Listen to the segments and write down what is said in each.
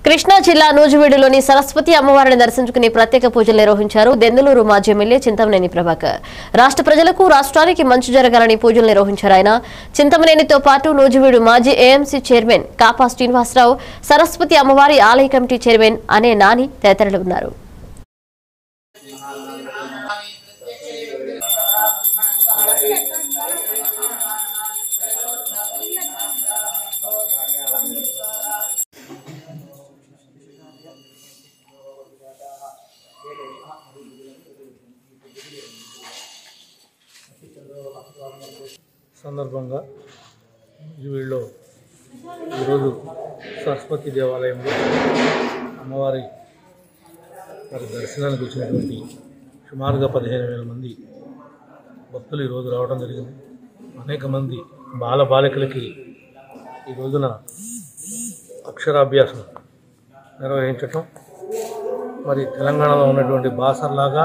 కృష్ణా జిల్లా నూజివీడులోని సరస్వతి అమ్మవారిని దర్శించుకుని ప్రత్యేక పూజలు నిర్వహించారు దెందులూరు మాజీ ఎమ్మెల్యే చింతమనేని ప్రభాకర్ రాష్ట్ర ప్రజలకు రాష్ట్రానికి మంచి జరగాలని పూజలు నిర్వహించారు ఆయన చింతమనేనితో పాటు నూజివీడు మాజీ ఏఎంసీ చైర్మన్ కాపా శ్రీనివాసరావు సరస్వతి అమ్మవారి ఆలయ కమిటీ చైర్మన్ అనే నాని తదితరులు ఉన్నారు సందర్భంగా వీళ్ళు ఈరోజు సరస్వతి దేవాలయంలో అమ్మవారి వారి దర్శనానికి వచ్చినటువంటి సుమారుగా పదిహేను వేల మంది భక్తులు ఈరోజు రావడం జరిగింది అనేక మంది బాల బాలికలకి ఈ రోజున అక్షరాభ్యాసం నిర్వహించటం మరి తెలంగాణలో ఉన్నటువంటి బాసర్లాగా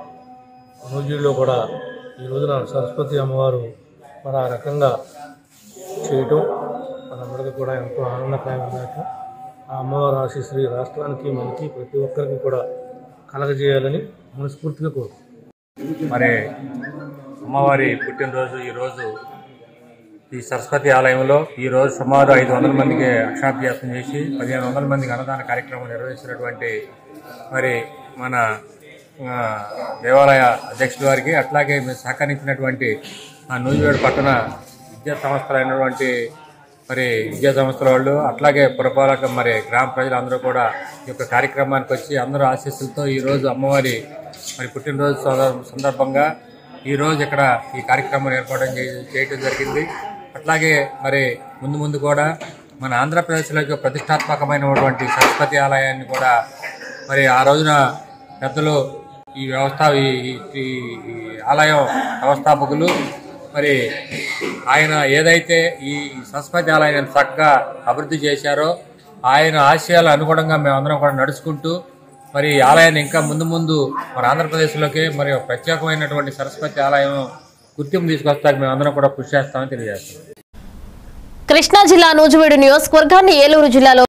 నూజిలో కూడా ఈ రోజున సరస్వతి అమ్మవారు మరి ఆ రకంగా చేయటం మనందరికీ కూడా ఎంతో ఆనందకరమైన విషయం. ఆ అమ్మవారి ఆశీస్సులు ఈ రాష్ట్రానికి మనకి ప్రతి ఒక్కరికి కూడా కలగజేయాలని మనస్ఫూర్తిగా కోరుకుంటున్నాను మరి అమ్మవారి పుట్టినరోజు ఈరోజు ఈ సరస్వతి ఆలయంలో ఈరోజు సుమారు ఐదు వందల మందికి అక్షరాభ్యాసం చేసి పదిహేను వందల మందికి అన్నదాన కార్యక్రమం నిర్వహించినటువంటి మరి మన ఆ, దేవాలయ అధ్యక్షుల వారికి అట్లాగే మీరు సహకరించినటువంటి ఆ నూజివేడు పట్టణ విద్యా సంస్థలైనటువంటి మరి విద్యా సంస్థల వాళ్ళు అట్లాగే పురపాలక మరి గ్రామ ప్రజలందరూ కూడా ఈ యొక్క కార్యక్రమానికి వచ్చి అందరూ ఆశీస్సులతో ఈరోజు అమ్మవారి మరి పుట్టినరోజు సందర్భ- సందర్భంగా ఈరోజు ఇక్కడ ఈ కార్యక్రమం ఏర్పాటు చే- చేయటం జరిగింది అట్లాగే మరి ముందు ముందు కూడా మన ఆంధ్రప్రదేశ్లో యొక్క ప్రతిష్టాత్మకమైనటువంటి సరస్వతి ఆలయాన్ని కూడా మరి ఆ రోజున పెద్దలు ఈ వ్యవస్థ ఈ ఈ- ఈ ఆలయం వ్యవస్థాపకులు మరి ఆయన ఏదైతే ఈ సరస్వతి ఆలయాన్ని చక్కగా అభివృద్ధి చేశారో ఆయన ఆశయాల అనుగుణంగా మేమందరం కూడా నడుచుకుంటూ మరి ఈ ఆలయాన్ని ఇంకా ముందు ముందు మన ఆంధ్రప్రదేశ్లోకి మరి ఒక ప్రత్యేకమైనటువంటి సరస్వతి ఆలయం గుర్తింపు తీసుకొస్తాక మేమందరం కూడా కృషి చేస్తామని తెలియజేస్తాం కృష్ణా జిల్లా నూజివీడు నియోజకవర్గాన్ని ఏలూరు జిల్లాలో